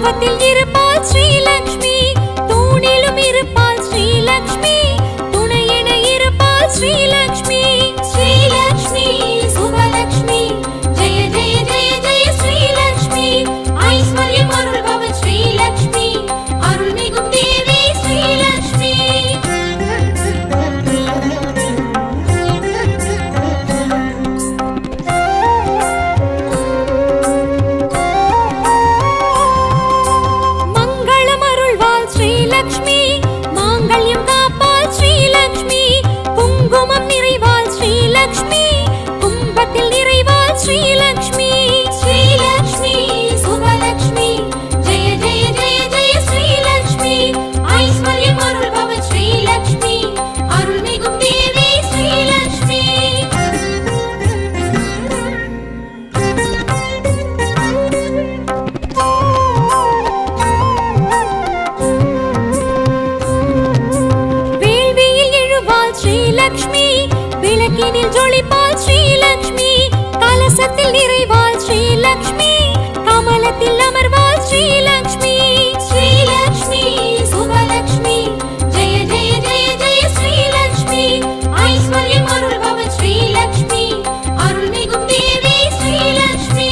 தூபத்தில் இருப்பாள் ஸ்ரீலக்ஷ்மி தூணிலும் இருப்பாள் ஸ்ரீலக்ஷ்மி துணையென இருப்பாள் ஸ்ரீலக்ஷ்மி ஸ்ரீலக்ஷ்மி சுபலக்ஷ்மி ஜெய ஜெய ஜெய ஜெய ஸ்ரீலக்ஷ்மி ஐஸ்வர்யம் அருள்பவள் ஸ்ரீலக்ஷ்மி அருள்மிகும் தேவி ஸ்ரீலக்ஷ்மி மங்களம் அருள்வாள் ஸ்ரீலக்ஷ்மி மாங்கல்யம் காப்பாள் ஸ்ரீலக்ஷ்மி குங்குமம் நிறைவாள் ஸ்ரீலக்ஷ்மி கும்பத்தில் நிறைவாள் ஸ்ரீலக்ஷ்மி ஸ்ரீலக்ஷ்மி சுபலக்ஷ்மி ஜெய ஜெய ஜெய ஜெய ஸ்ரீலக்ஷ்மி ஐஸ்வர்யம் அருள்பவள் ஸ்ரீலக்ஷ்மி அருள்மிகும் தேவி ஸ்ரீலக்ஷ்மி வேள்வியில் எழுவாள் ஸ்ரீலக்ஷ்மி விளக்கினில் ஜொலிப்பாள் ஸ்ரீலக்ஷ்மி கலசத்தில் நிறைவாள் ஸ்ரீலக்ஷ்மி கமலத்தில் அமர்வாள் ஸ்ரீலக்ஷ்மி ஸ்ரீலக்ஷ்மி சுபலக்ஷ்மி ஜெய ஜெய ஜெய ஜெய ஸ்ரீலக்ஷ்மி ஐஸ்வர்யம் அருள்பவள் ஸ்ரீலக்ஷ்மி அருள்மிகும் தேவி ஸ்ரீலக்ஷ்மி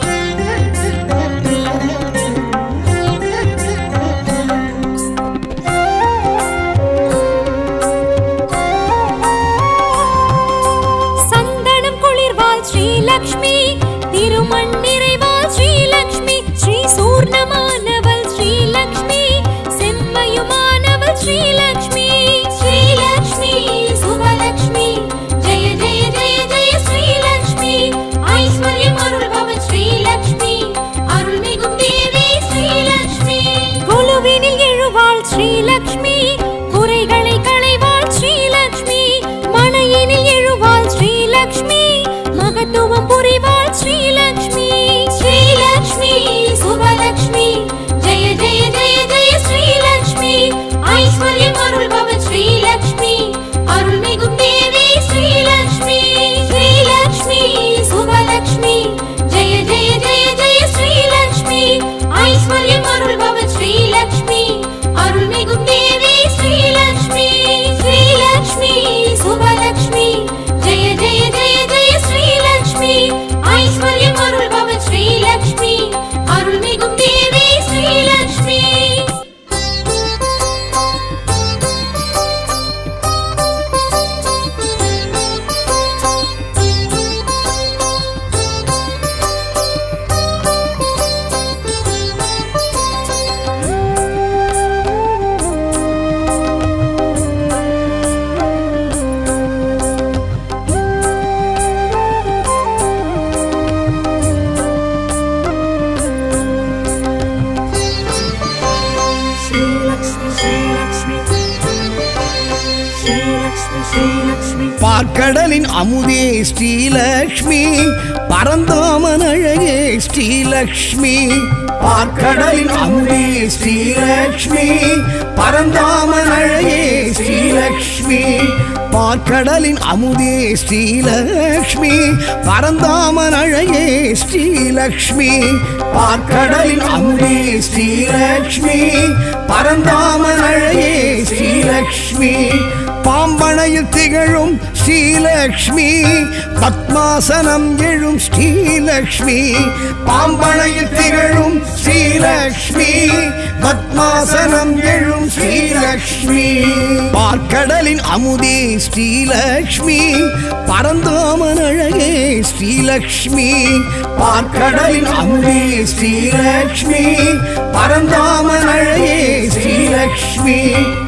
சந்தனம் குளிர்வாள் ஸ்ரீலக்ஷ்மி திருமண் நிறைவாள் ஸ்ரீலக்ஷ்மி ஸ்ரீ சூர்ணமானவள் ஸ்ரீலக்ஷ்மி செம்மையுமானவள் ஸ்ரீலக்ஷ்மி ஸ்ரீலக்ஷ்மி சுபலக்ஷ்மி ஜெய ஜெய ஜெய ஜெய ஸ்ரீலக்ஷ்மி ஐஸ்வர்யம் அருள்பவள் ஸ்ரீலக்ஷ்மி அருள்மிகும் தேவி ஸ்ரீலக்ஷ்மி குழுவினில் எழுவாள் ஸ்ரீலக்ஷ்மி குறைகளை களைவாள் ஸ்ரீலக்ஷ்மி மனையினில் எழுவாள் ஸ்ரீலக்ஷ்மி மகத்துவம் புரிவாள் ஸ்ரீலக்ஷ்மி ஸ்ரீலக்ஷ்மி சுபலக்ஷ்மி ஜெய ஜெய ஜெய ஜெய ஸ்ரீலக்ஷ்மி ஐஸ்வர்யம் அருள்பவள் ஸ்ரீலக்ஷ்மி அருள்மிகும் தேவி ஸ்ரீலக்ஷ்மி ஸ்ரீலக்ஷ்மி சுபலக்ஷ்மி ஜெய ஜெய ஜெய ஜெய ஸ்ரீலக்ஷ்மி ஐஸ்வர்யம் அருள்பவள் ஸ்ரீலக்ஷ்மி அருள்மிகும் தேவி ஸ்ரீலக்ஷ்மி ஸ்ரீலக்ஷ்மி சுபலக்ஷ்மி ஜெய ஜெய ஜெய ஜெய ஸ்ரீலக்ஷ்மி ஐஸ்வர்யம் அருள்பவள் ஸ்ரீலக்ஷ்மி அருள்மிகும் தேவி Srilakshmi Sri-Lakshmi, Sri-Lakshmi. Sri-Lakshmi, Sri-Lakshmi. பார்க்கடலின் அமுதே ஸ்ரீலக்ஷ்மி பரந்தாமன் அழகே ஸ்ரீலக்ஷ்மி பார்க்கடலின் அமுதே ஸ்ரீலக்ஷ்மி பரந்தாமன் அழகே ஸ்ரீலக்ஷ்மி பார்க்கடலின் அமுதே ஸ்ரீலக்ஷ்மி பரந்தாமன் அழகே ஸ்ரீலக்ஷ்மி பார்க்கடலின் அமுதே ஸ்ரீலக்ஷ்மி பரந்தாமன் அழகே ஸ்ரீலக்ஷ்மி பாம்பனையில் திகழும் ஸ்ரீலக்ஷ்மி பத்மாசனம் எழும் ஸ்ரீலக்ஷ்மி பாம்பனையில் திகழும் ஸ்ரீலக்ஷ்மி பத்மாசனம் எழும் ஸ்ரீலக்ஷ்மி பார்க்கடலின் அமுதே ஸ்ரீலக்ஷ்மி பரந்தாமன் அழகே ஸ்ரீலக்ஷ்மி பார்க்கடலின் அமுதே ஸ்ரீலக்ஷ்மி பரந்தாமன் அழகே ஸ்ரீலக்ஷ்மி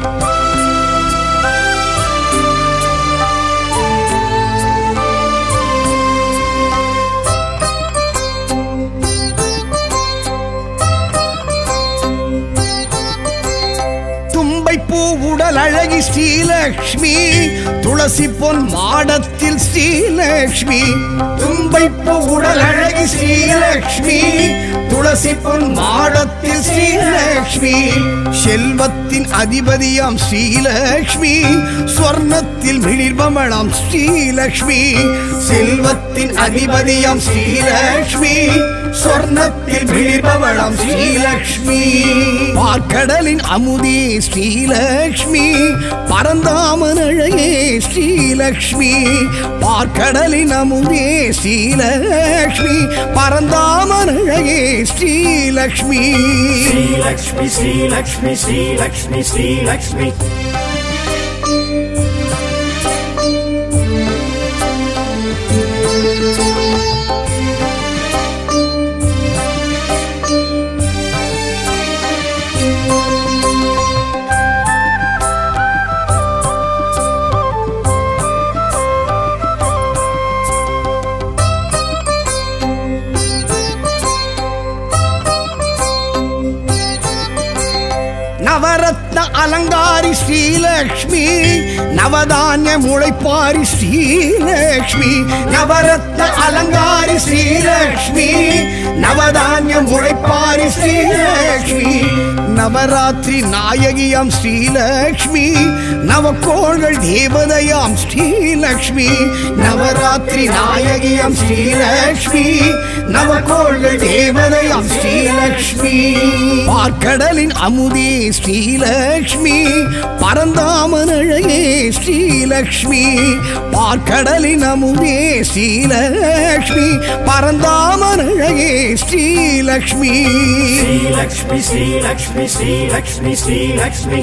தும்பைப்பூ உடல் அழகி ஸ்ரீலக்ஷ்மி துளசி பொன் மாடத்தில் ஸ்ரீலக்ஷ்மி தும்பைப்பூ உடல் அழகி ஸ்ரீலக்ஷ்மி துளசி பொன் மாடத்தில் ஸ்ரீலக்ஷ்மி செல்வத்தின் அதிபதியாம் ஸ்ரீலக்ஷ்மி ஸ்வர்ணத்தில் மிளிர்பமளாம் ஸ்ரீலக்ஷ்மி செல்வத்தின் அதிபதியாம் ஸ்ரீலக்ஷ்மி சொர்ணத்தில் விழிபவளம் ஸ்ரீலக்ஷ்மி பார்க்கடலின் அமுதே ஸ்ரீலக்ஷ்மி பரந்தாமனழையே ஸ்ரீலக்ஷ்மி பார்க்கடலின் அமுதே Srilakshmi பரந்தாமனழையே Srilakshmi Sri Lakshmi, Sri Lakshmi, Sri Lakshmi, Sri Lakshmi. நவரத்ன அலங்காரி ஸ்ரீலக்ஷ்மி நவதானிய முளைப்பாரி ஸ்ரீலக்ஷ்மி நவரத்ன அலங்காரி ஸ்ரீலக்ஷ்மி நவதானிய முளைப்பாரி ஸ்ரீலக்ஷ்மி நவராத்திரி நாயகியாம் ஸ்ரீலக்ஷ்மி நவக்கோள்கள் தேவதையாம் ஸ்ரீலக்ஷ்மி நவராத்திரி நாயகியாம் ஸ்ரீலக்ஷ்மி நவக்கோள்கள் தேவதையாம் ஸ்ரீலக்ஷ்மி பார்க்கடலின் அமுதே ஸ்ரீலக்ஷ்மி பரந்தாமனழையே ஸ்ரீலக்ஷ்மி பார்க்கடலின் அமுதே Srilakshmi பரந்தாமனழையே Srilakshmi Sri Lakshmi, Sri Lakshmi, Sri Lakshmi, Sri Lakshmi.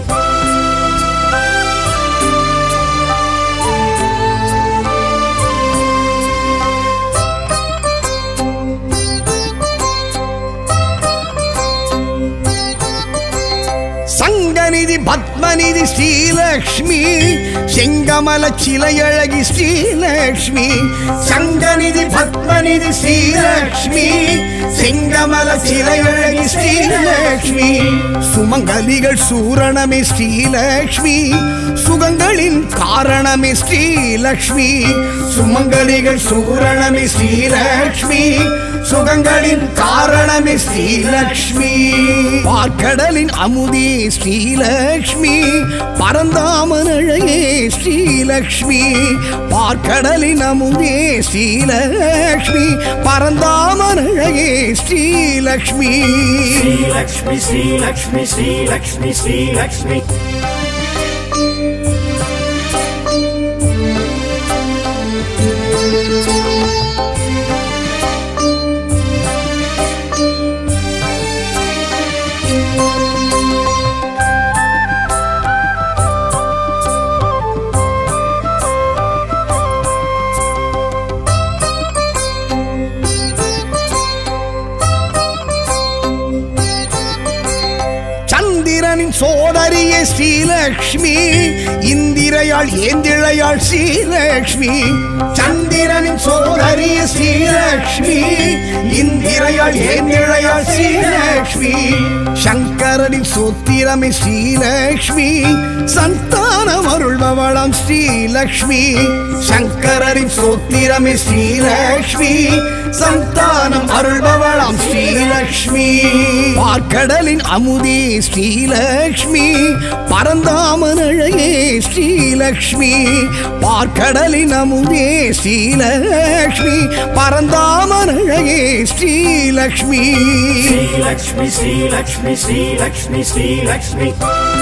சங்கநிதி பத்மநிதி Srilakshmi செங்கமல சிலையழகி ஸ்ரீலக்ஷ்மி சங்கநிதி பத்மநிதி ஸ்ரீலக்ஷ்மி செங்கமல சிலையழகி ஸ்ரீலக்ஷ்மி சுமங்கலிகள் சூரணமே ஸ்ரீலக்ஷ்மி சுகங்களின் காரணமே ஸ்ரீலக்ஷ்மி சுமங்கலிகள் சூரணமே ஸ்ரீலக்ஷ்மி சுகங்களின் காரணமே ஸ்ரீலக்ஷ்மி பார்க்கடலின் அமுதே ஸ்ரீலக்ஷ்மி பரந்தாமனழையே ஸ்ரீலக்ஷ்மி பார்க்கடலின் அமுதே Srilakshmi பரந்தாமனழையே Srilakshmi Sri Lakshmi, Sri Lakshmi, Sri Lakshmi, Sri Lakshmi. சந்திரனின் சோதரியே ஸ்ரீலக்ஷ்மி இந்திரையாள் ஏந்திழையாள் ஸ்ரீலக்ஷ்மி சந்திரனின் சோதரியே ஸ்ரீலக்ஷ்மி இந்திரையாள் ஏந்திழையாள் ஸ்ரீலக்ஷ்மி சங்கரனின் சோத்திரமே ஸ்ரீலக்ஷ்மி சந்தானம் அருள்பவளம் ஸ்ரீலக்ஷ்மி சங்கரனின் சோத்திரமே ஸ்ரீலக்ஷ்மி சந்தானம் அருள்பவளம் ஸ்ரீலக்ஷ்மி பார்க்கடலின் அமுதே ஸ்ரீலக்ஷ்மி பரந்தாமனழையே ஸ்ரீலக்ஷ்மி பார்க்கடலின் அமுதே Srilakshmi பரந்தாமனழையே Srilakshmi Sri Lakshmi, Sri Lakshmi, Sri Lakshmi, Sri Lakshmi.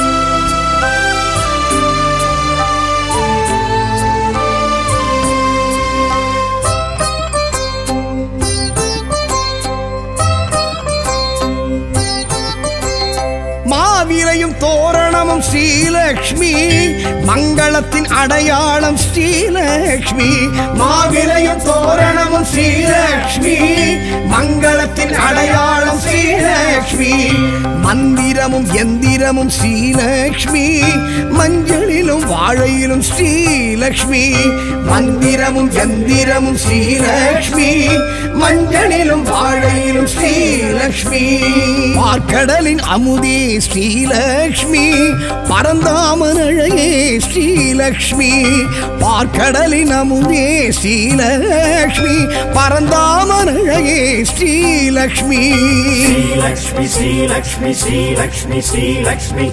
மாவிலையும் தோரணமும் Srilakshmi மங்களத்தின் அடையாளம் ஸ்ரீலக்ஷ்மி மாவிலையும் தோரணமும் ஸ்ரீலக்ஷ்மி மங்களத்தின் அடையாளம் ஸ்ரீலக்ஷ்மி மந்திரமும் எந்திரமும் ஸ்ரீலக்ஷ்மி மஞ்சளிலும் வாழையிலும் ஸ்ரீலக்ஷ்மி மந்திரமும் எந்திரமும் ஸ்ரீலக்ஷ்மி மஞ்சளிலும் வாழையிலும் ஸ்ரீலக்ஷ்மி பார்க்கடலின் அமுதே ஸ்ரீலக்ஷ்மி பரந்தாமனழையே ஸ்ரீலக்ஷ்மி பார்க்கடலின் அமுதே Srilakshmi பரந்தாமனழையே Srilakshmi Sri Lakshmi, Sri Lakshmi, Sri Lakshmi, Sri Lakshmi.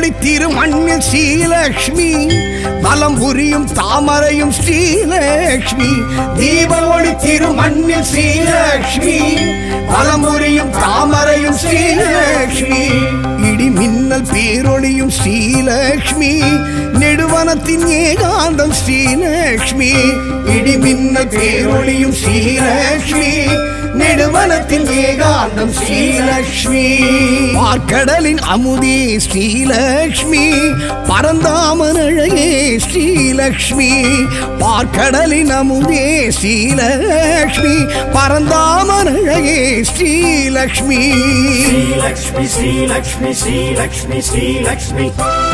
ஒளி திருமண்ணில் ஸ்ரீலக்ஷ்மி வலம் புரியும் தாமரையும் ஸ்ரீலக்ஷ்மி தீப ஒளி திருமண்ணில் ஸ்ரீலக்ஷ்மி வலம் புரியும் தாமரையும் ஸ்ரீலக்ஷ்மி இடி மின்னல் பேரொளியும் ஸ்ரீலக்ஷ்மி நெடுவனத்தின் ஏகாந்தம் ஸ்ரீலக்ஷ்மி இடி மின்னல் பேரொளியும் ஸ்ரீலக்ஷ்மி நெடுவனத்தின் ஏகாந்தம் ஸ்ரீலக்ஷ்மி பார்க்கடலின் அமுதே ஸ்ரீலக்ஷ்மி பரந்தாமன் அழகே ஸ்ரீலக்ஷ்மி பார்க்கடலின் அமுதே ஸ்ரீலக்ஷ்மி பரந்தாமன் அழகே Srilakshmi Sri Lakshmi, Sri Lakshmi, Sri Lakshmi, Sri Lakshmi.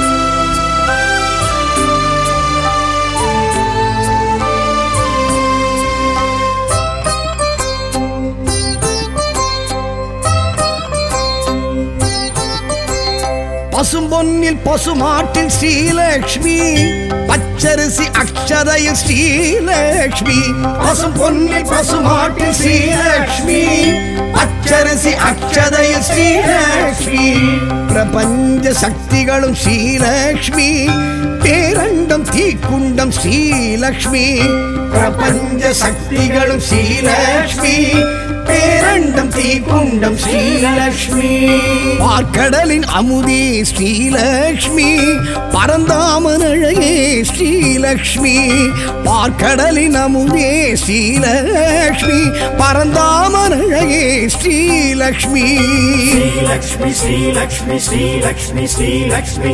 பசும்பொன்னில் பசுமாட்டில் Srilakshmi பச்சரிசி அக்ஷதையில் ஸ்ரீலக்ஷ்மி பசும்பொன்னில் பசுமாட்டில் ஸ்ரீலக்ஷ்மி பச்சரிசி அக்ஷதையில் ஸ்ரீலக்ஷ்மி பிரபஞ்ச சக்திகளும் ஸ்ரீலக்ஷ்மி பேரண்டம் தீக்குண்டம் ஸ்ரீலக்ஷ்மி பிரபஞ்ச சக்திகளும் ஸ்ரீலக்ஷ்மி பேரண்டம் தீக்குண்டம் ஸ்ரீலக்ஷ்மி பார்க்கடலின் அமுதே ஸ்ரீலக்ஷ்மி பரந்தாமன் அழகே ஸ்ரீலக்ஷ்மி பார்க்கடலின் அமுதே ஸ்ரீலக்ஷ்மி பரந்தாமன் அழகே Srilakshmi Sri Lakshmi, Sri Lakshmi, Sri Lakshmi, Sri Lakshmi.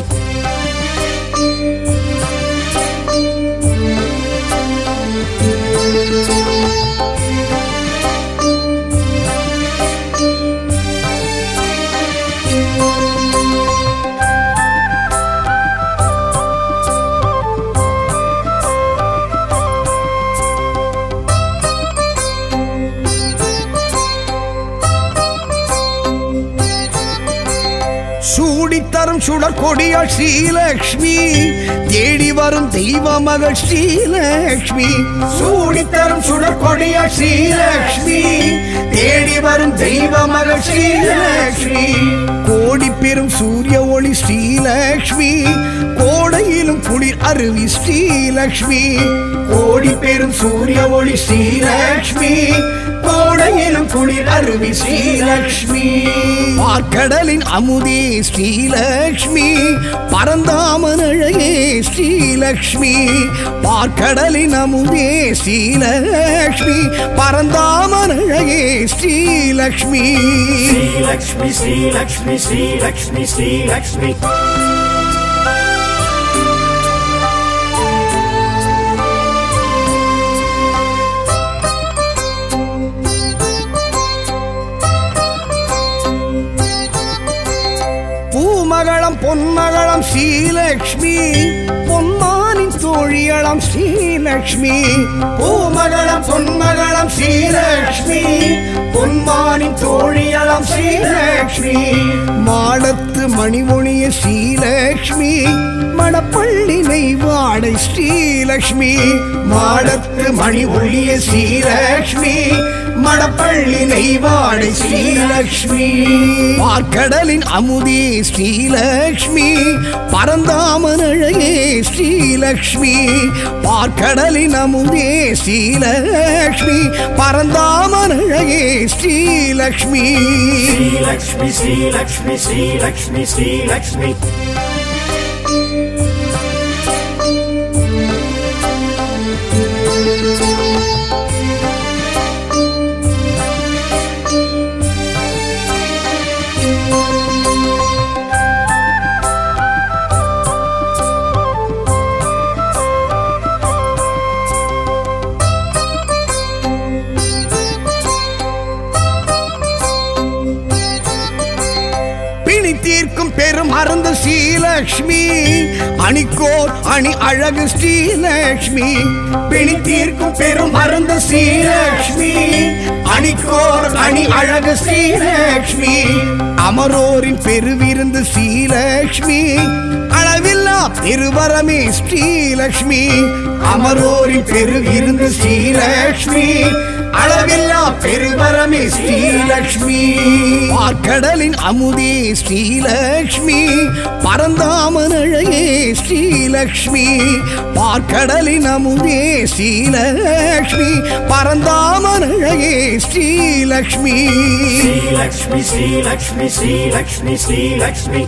சூடித்தரும் சுடர் கொடியாள் ஸ்ரீலக்ஷ்மி தேடி வரும் தெய்வ மகள் ஸ்ரீலக்ஷ்மி சூடித்தரும் சுடர் கொடியாள் ஸ்ரீலக்ஷ்மி தேடி வரும் தெய்வ மகள் ஸ்ரீலக்ஷ்மி கோடி பெரும் சூரிய ஒளி ஸ்ரீலக்ஷ்மி கோடையிலும் குளிர் அருவி ஸ்ரீலக்ஷ்மி கோடி பெரும் சூரிய ஒளி ஸ்ரீலக்ஷ்மி கோடையிலும் குளிர் அருவி ஸ்ரீலக்ஷ்மி பார்க்கடலின் அமுதே ஸ்ரீலக்ஷ்மி பரந்தாமன் அழகே ஸ்ரீலக்ஷ்மி பார்க்கடலின் அமுதே ஸ்ரீலக்ஷ்மி பரந்தாமன் அழகே Srilakshmi Sri Lakshmi, Sri Lakshmi, Sri Lakshmi, Sri Lakshmi. பூமகளம் பொன்மகளம் Srilakshmi பொன்மானின் தோழியளம் Srilakshmi பூமகளம் பொன்மகளம் Srilakshmi பொன்மானின் தோழியளம் Srilakshmi மாடத்து மணிமொழிய ஸ்ரீலக்ஷ்மி மணப்பள்ளி நெய்வாடை ஸ்ரீலக்ஷ்மி மாடத்து மணி ஒளிய ஸ்ரீலக்ஷ்மி மணப்பள்ளி நெய்வாடை ஸ்ரீலக்ஷ்மி பார்க்கடலின் அமுதே ஸ்ரீலக்ஷ்மி பரந்தாமன் அழகே ஸ்ரீலக்ஷ்மி பார்க்கடலின் அமுதே ஸ்ரீலக்ஷ்மி பரந்தாமன் அழகே Srilakshmi Sri Lakshmi, Sri Lakshmi, Sri Lakshmi, Sri Lakshmi. பிணி தீர்க்கும் பெரும் மருந்து ஸ்ரீலக்ஷ்மி அணிக்கோர் அணி அழகு ஸ்ரீலக்ஷ்மி பிணி தீர்க்கும் பெரும் மருந்து ஸ்ரீலக்ஷ்மி அணிக்கோர் அணி அழகு ஸ்ரீலக்ஷ்மி அமரோரின் பெருவிருந்து ஸ்ரீலக்ஷ்மி அளவில்லா பெருவரமே ஸ்ரீலக்ஷ்மி அமரோரின் பெருவிருந்து ஸ்ரீலக்ஷ்மி அளவில்லா பெருவரமே ஸ்ரீலக்ஷ்மி பார்க்கடலின் அமுதே ஸ்ரீலக்ஷ்மி ஸ்ரீலக்ஷ்மி பரந்தாமனழையே ஸ்ரீலக்ஷ்மி பார்க்கடலின் அமுதே ஸ்ரீலக்ஷ்மி பரந்தாமனழையே ஸ்ரீலக்ஷ்மி श्रीलक्ष्मी श्रीलक्ष्मी श्रीलक्ष्मी श्रीलक्ष्मी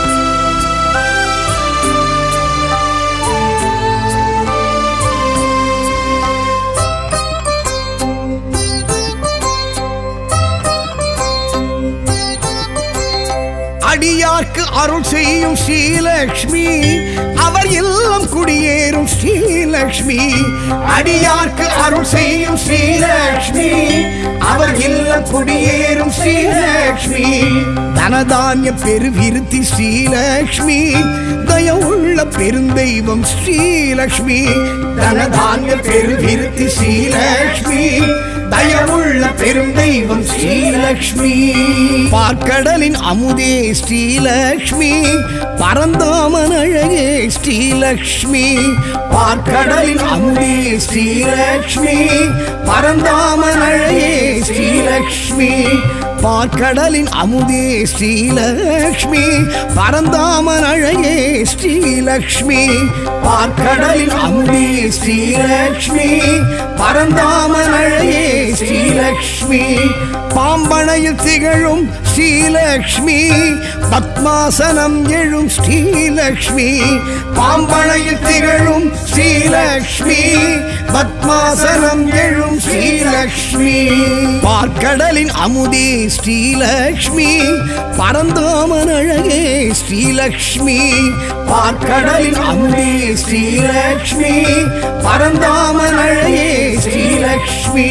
அடியார்க்கு அருள் செய்யும் ஸ்ரீலக்ஷ்மி அவர் இல்லம் குடியேறும் ஸ்ரீலக்ஷ்மி அடியார்க்கு அருள் செய்யும் ஸ்ரீலக்ஷ்மி அவர் இல்லம் குடியேறும் ஸ்ரீலக்ஷ்மி தனதானிய பெருவிருத்தி ஸ்ரீலக்ஷ்மி தயவுள்ள பெருந்தெய்வம் ஸ்ரீலக்ஷ்மி தனதானிய பெருவிருத்தி ஸ்ரீலக்ஷ்மி தயவுள்ள பெருந்தெய்வம் ஸ்ரீலக்ஷ்மி பார்க்கடலின் அமுதே ஸ்ரீலக்ஷ்மி பரந்தாமன் அழகே ஸ்ரீலக்ஷ்மி பார்க்கடலின் அமுதே ஸ்ரீலக்ஷ்மி பரந்தாமன் அழகே ஸ்ரீலக்ஷ்மி பார்க்கடலின் அமுதே ஸ்ரீலக்ஷ்மி பரந்தாமன் அழகே ஸ்ரீலக்ஷ்மி பார்க்கடலின் அமுதே ஸ்ரீலக்ஷ்மி பரந்தாமன் அழகே ஸ்ரீலக்ஷ்மி பாம்பனையில் திகழும் ஸ்ரீலக்ஷ்மி பத்மாசனம் எழும் ஸ்ரீலக்ஷ்மி பாம்பனையில் திகழும் ஸ்ரீலக்ஷ்மி பத்மாசனம் எழும் ஸ்ரீலக்ஷ்மி பார்க்கடலின் அமுதே ஸ்ரீலக்ஷ்மி பரந்தோமன் அழகே ஸ்ரீலக்ஷ்மி பார்க்கடலின் அமுதே ஸ்ரீலக்ஷ்மி பரந்தாமன் அழகே ஸ்ரீலக்ஷ்மி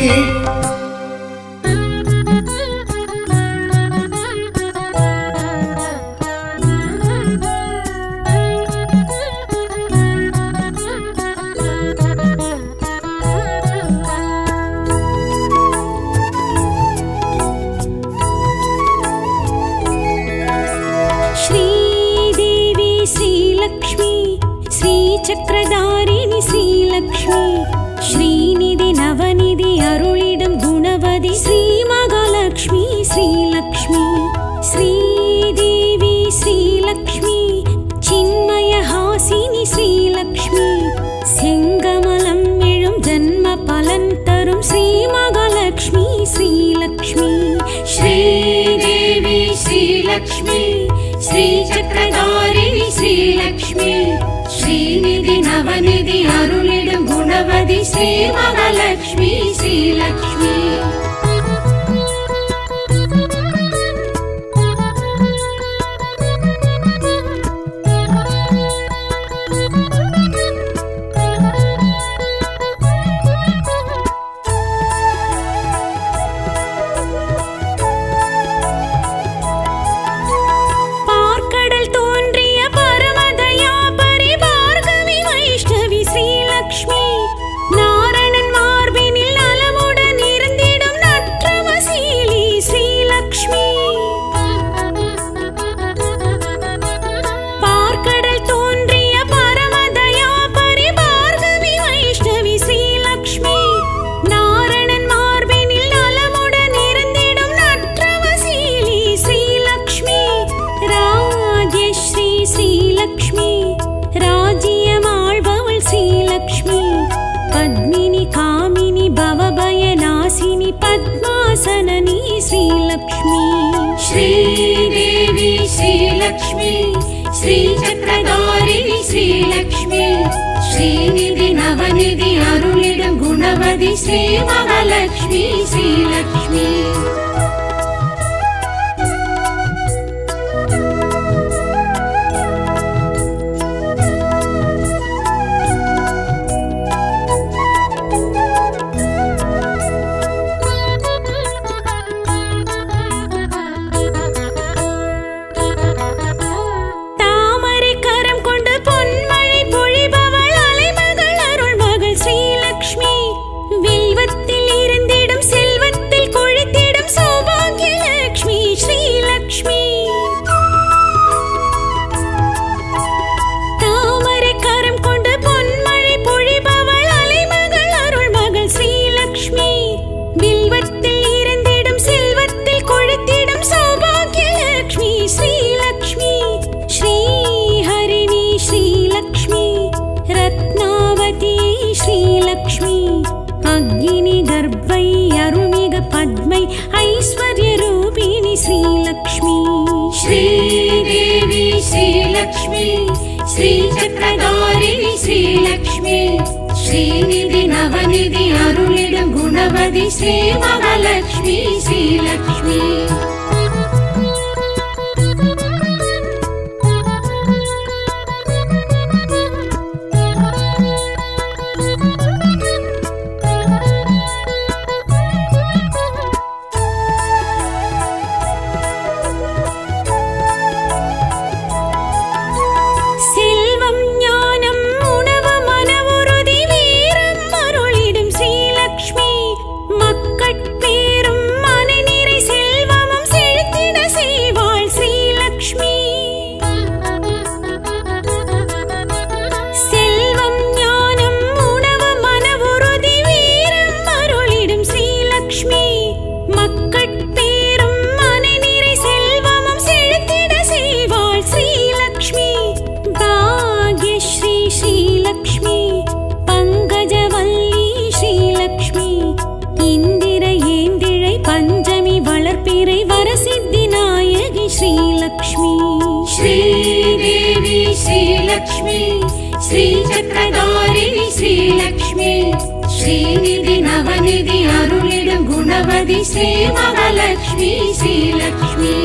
श्रीदेवी श्रीलक्ष्मी श्रीचक्रधारिणि श्रीलक्ष्मी श्रीनिधि नवनिधि अरुळिडं गुणवदि श्रीमहालक्ष्मी श्रीलक्ष्मी श्रीदेवी श्रीलक्ष्मी चिन्मयहासिनि श्रीलक्ष्मी செங்கமலம் எழும் ஜன்ம பலன் தரும் ஸ்ரீ மகாலட்சுமி ஸ்ரீலக்ஷ்மி श्रीदेवी श्रीलक्ष्मी श्रीचक्रधारिणि श्रीलक्ष्मी श्रीनिधि नवनिधि अरुளிடும் குணவதி श्रीमहालक्ष्मी श्रीलक्ष्मी பார்க்கடல் தோன்றிய பரமதயா பரிபார்கவி வைஷ்ணவி ஸ்ரீலக்ஷ்மி நாரணன் மார்பினில் நலமுடன் இருந்திடும் நற்றவசீலி ஸ்ரீலக்ஷ்மி பார்க்கடல் தோன்றிய பரமதயா பரிபார்கவி வைஷ்ணவி ஸ்ரீலக்ஷ்மி நாரணன் மார்பினில் நலமுடன் இருந்திடும் நற்றவசீலி ஸ்ரீலக்ஷ்மி ராஜஸ்ரீ ஸ்ரீலக்ஷ்மி ராஜ்யமாழ்பவள் ஸ்ரீலக்ஷ்மி பத்மினி காமினி பவபயநாசினி பத்மாசனனி ஸ்ரீலக்ஷ்மி श्रीदेवी श्रीलक्ष्मी श्रीचक्रधारिणि श्रीलक्ष्मी श्रीनिधि नवनिधि अरुளிடும் குணவதி श्रीमहालक्ष्मी श्रीलक्ष्मी தாமரை கரம் கொண்டு பொன்மழை பொழிபவள் அலைமகள் அருள்மகள் ஸ்ரீலக்ஷ்மி வில்வத்தில் இருந்திடும் செல்வத்தில் கொழித்திடும் சோ श्रीलक्ष्मी श्रीदेवी श्रीलक्ष्मी श्रीचक्रधारिणि श्रीलक्ष्मी श्रीनिधि नवनिधि अरुளிடும் குணவதி ஸ்ரீ மகாலட்சுமி ஸ்ரீலக்ஷ்மி செல்வம் ஞானம் உணவு மனவுறுதி வீரம் அருளிடும் ஸ்ரீலக்ஷ்மி மக்கட்பேரும் மனநிறை செல்வமும் செழித்திட செய்வாள் ஸ்ரீலக்ஷ்மி செல்வம் ஞானம் உணவு மனவுறுதி வீரம் அருளிடும் ஸ்ரீலக்ஷ்மி மக்கட்பேரும் மனநிறை செல்வமும் செழித்திட செய்வாள் ஸ்ரீலக்ஷ்மி பாக்யஸ்ரீ ஸ்ரீலக்ஷ்மி பங்கஜவல்லி ஸ்ரீலக்ஷ்மி இந்திர ஏந்திழை பஞ்சமி வளர்ப்பிறை வரசித்தி நாயகி ஸ்ரீலக்ஷ்மி श्रीदेवी श्रीलक्ष्मी श्रीचक्रधारिणि श्रीलक्ष्मी श्रीनिधि नवनिधि अरुளிடும் குணவதி ஸ்ரீ மகாலட்சுமி ஸ்ரீலக்ஷ்மி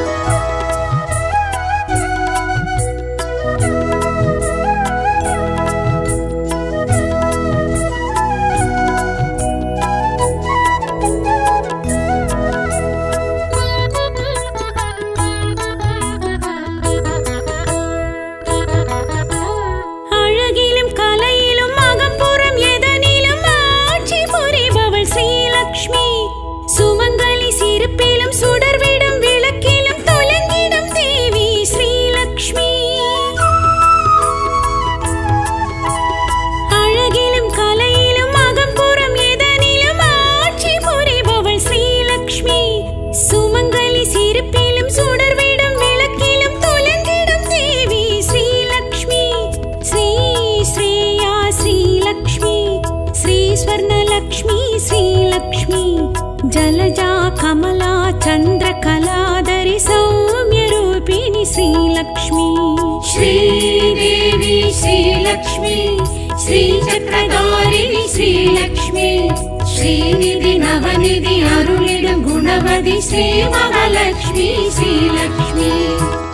அழகிலும் கலையிலும் அகம்புறம் எதனிலும் ஆட்சி புரிபவள் ஸ்ரீலக்ஷ்மி சுமங்கலி சிரிப்பிலும் சுடர்விடும் விளக்கிலும் தொலங்கிடும் தேவி ஸ்ரீலக்ஷ்மி அழகிலும் கலையிலும் அகம்புறம் எதனிலும் ஆட்சி புரிபவள் ஸ்ரீலக்ஷ்மி சுமங்கலி சிரிப்பிலும் சுடர்விடும் விளக்கிலும் தொலங்கிடும் தேவி ஸ்ரீலக்ஷ்மி ஸ்ரீ ஸ்ரேயா ஸ்ரீலக்ஷ்மி ஸ்ரீ ஸ்வர்ணலக்ஷ்மி ஸ்ரீலக்ஷ்மி ஜலஜா கமலா சந்திர கலாதரி சௌமிய ரூபிணி ஸ்ரீலக்ஷ்மி श्रीदेवी श्रीलक्ष्मी श्रीचक्रधारिणि श्रीलक्ष्मी श्रीनिधि नवनिधि अरुளிடும் குணவதி ஸ்ரீ மகாலட்சுமி ஸ்ரீலக்ஷ்மி